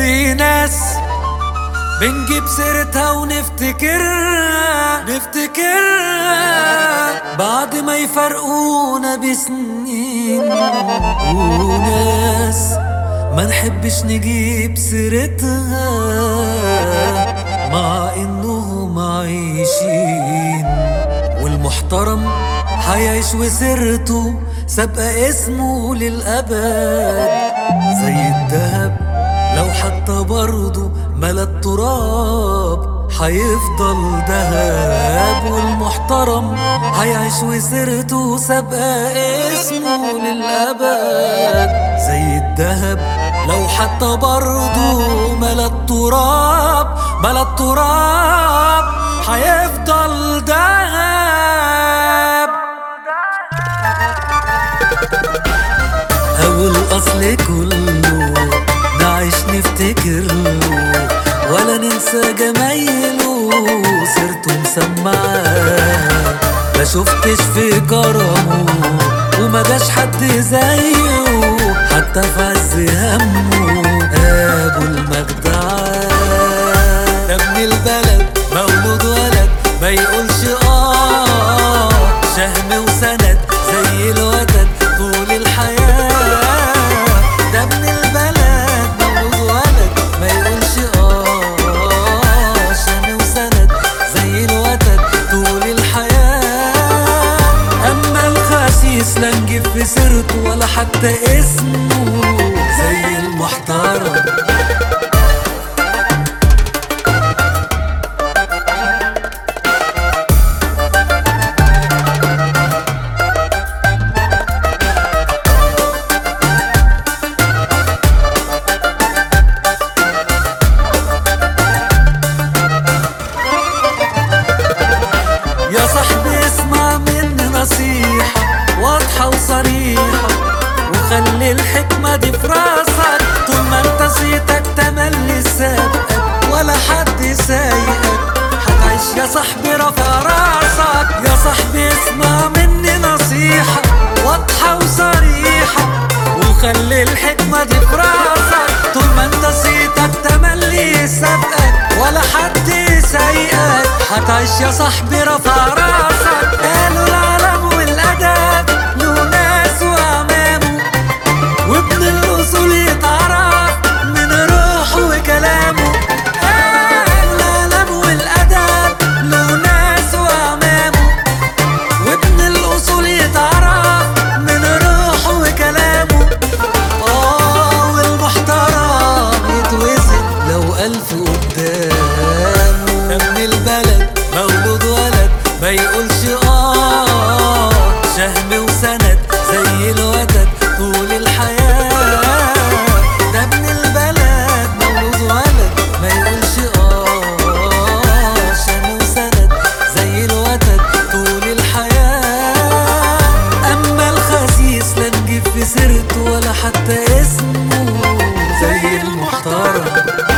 في ناس بنجيب سيرتها ونفتكرها نفتكرها بعد ما يفرقونا بسنين وناس ما نحبش نجيب سيرتها مع انهم عايشين والمحترم حيعيش وسيرته سابقة اسمه للأبد زي الدهب لو حتى برضه ملا التراب حيفضل دهب والمحترم هيعيش وسيرته سابقة اسمه للأبد زي الدهب لو حتى برضه ملا التراب ملا التراب حيفضل دهب أو الأصل كله نعيش نفتكر له ولا ننسى جمايله سيرته مسمعة ما شفتش في كرمه وما جاش حد زيه حتى في عز همه ابو المجدعة ده ابن البلد مولود ولد ما يقولش اه شهم وسند زي الوتد طول الحياة ده ابن البلد مولود ولد ما يقولش اه شهم وسند زي الوتد طول الحياة اما الخسيس لا نجيب في سيرته ولا حتى اسمه زي المحترم يا صاحبي اسمع مني نصيحة واضحة وصريحة وخلي الحكمة دي في راسك طول ما انت صيتك تملي سابقك ولا حد سايقك هتعيش يا صاحبي رافع راسك يا صاحبي اسمع مني نصيحة واضحة وصريحة وخلي الحكمة دي في راسك طول ما انت صيتك تملي سابقك ولا حد سايقك هتعيش يا صاحبي رافع راسك قالوا العلم والأدب له ناس وأعمامه وابن الأصول يتعرف من روحه وكلامه قالوا العلم والأدب له ناس وأعمامه وابن الأصول يتعرف من روحه وكلامه اه والمحترم يتوزن لو ألف قدامه ابن البلد مولود ولد ما يقولش اه شهم وسند زي الوتد طول الحياة ده ابن البلد مولود ولد ما يقولش اه شهم وسند زي الوتد طول الحياة أما الخسيس لا نجيب في سيرته ولا حتى اسمه زي المحترم